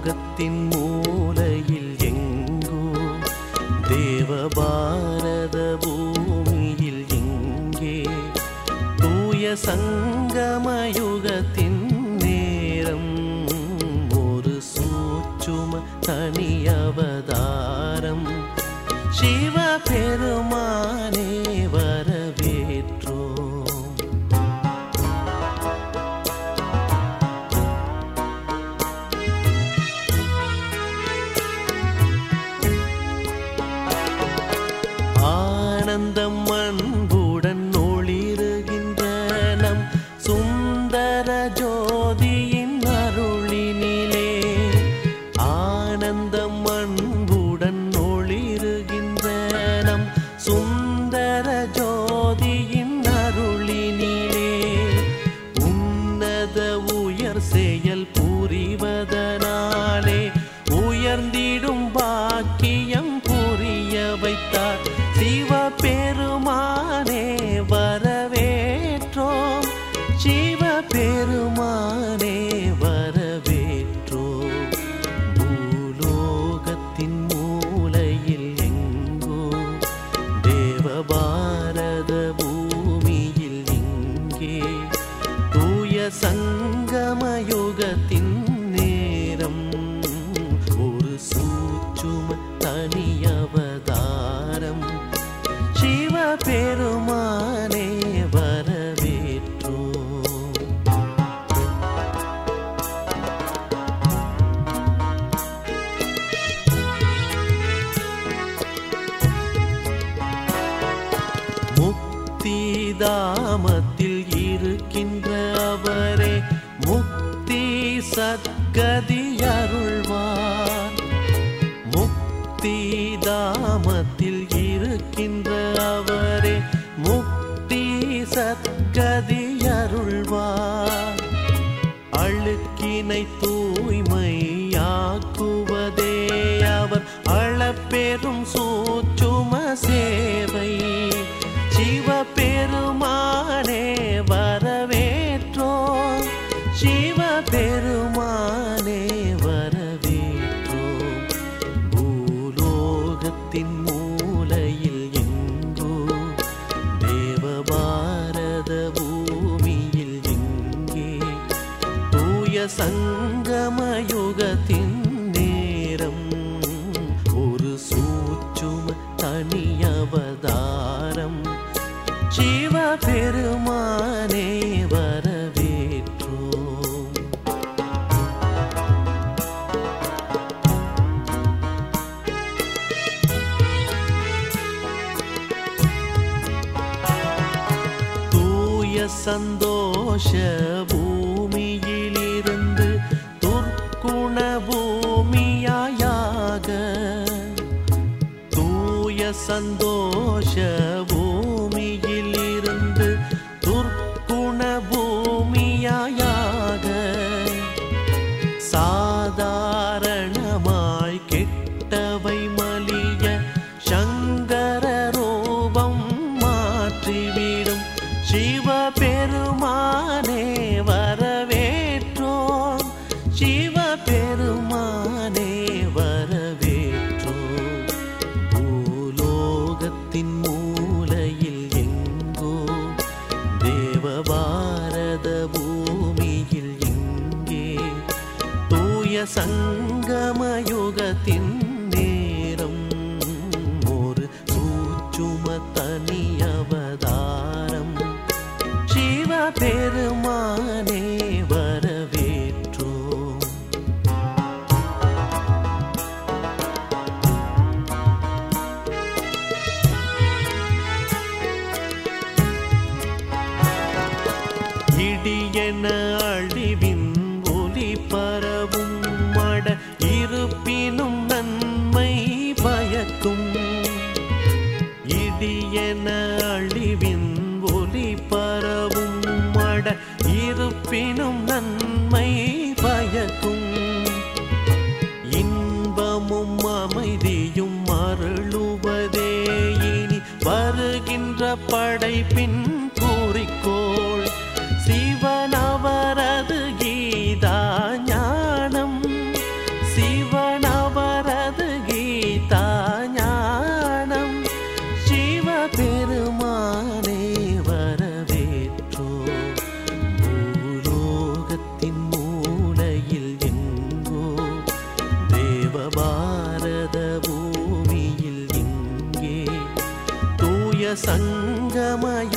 பூலோகத்தின் மூலையில் எங்கோ தேவபாரத பூமியில் எங்கே தூய சங்கமயுகத்தின் நேரம் ஒரு சூச்சும தனி அவதாரம் சிவ பெருமானே வரவேற்றோம் ஆனந்தம் அன்புடன் ஒளிருகின்ற நம் சுந்தர ஜோதியின் அருளினிலே ஆனந்தம் அன்புடன் ஒளிருகின்ற நம் சுந்தர ஜோதியின் அருளினிலே உன்னத உயர் செயல் புரிவதனாலே உயர்ந்திடும் பாக்கியம் புரிய வைத்தார் சிவபெருமானே வரவேற்றோம் சிவபெருமானே வரவேற்றோம் பூலோகத்தின் மூலையில் எங்கோ தேவபாரத பூமியில் இங்கே தூய சங்கமயுகத்தின் நேரம் ஒரு சூச்சும தனி அவதாரம் சிவ பெருமானே வரவேற்றோம் முக்திதாமத்தில் இருக்கின்ற அவரே முக்தி சத்கதி அருள்வார் முக்திதாமத்தில் இருக்கின்ற அவரே முக்தி சத்கதி அருள்வார் அழுக்கினை தூய்மையாக்குவதே அவர் அளப்பெரும் சூச்சும சேவை சிவபெருமானே வரவேற்றோம் சிவபெருமானே வரவேற்றோம் பூலோகத்தின் மூலையில் எங்கோ தேவபாரத பூமியில் எங்கே தூய சங்கமயுகத்தின் நேரம் ஒரு சூச்சும தனி அவதாரம் சிவ பெருமானே வரவேற்றோம் தூய சந்தோஷ பூமியிலிருந்து துர்க்குண பூமியாயாக தூய சந்தோஷ பூமியிலிருந்து துர்க்குண பூமியாயாக சாதாரணமாய் கெட்டவை மலிய சங்கர ரூபம் மாற்றிவிடும் சிவபெருமானே வரவேற்றோம் சிவபெருமானே வரவேற்றோம் பூலோகத்தின் மூலையில் எங்கோ தேவபாரத பூமியில் எங்கே தூய சங்கமயுகத்தின் நேரம் ஒரு சூச்சும தனி அவதாரம் சிவ பெருமானே வரவேற்றோம் இடியென அழிவின் ஒலி பரவும் மட இருப்பினும் நன்மை பயக்கும் இடியென அழிவின் ஒலி பரவும் மட இருப்பினும் நன்மை பயக்கும் இன்பமும் அமைதியும் அருளுவதே இனி வருகின்ற படைப்பின் குறிக்கோள் சிவனவரது கீதா ஞானம் சங்கம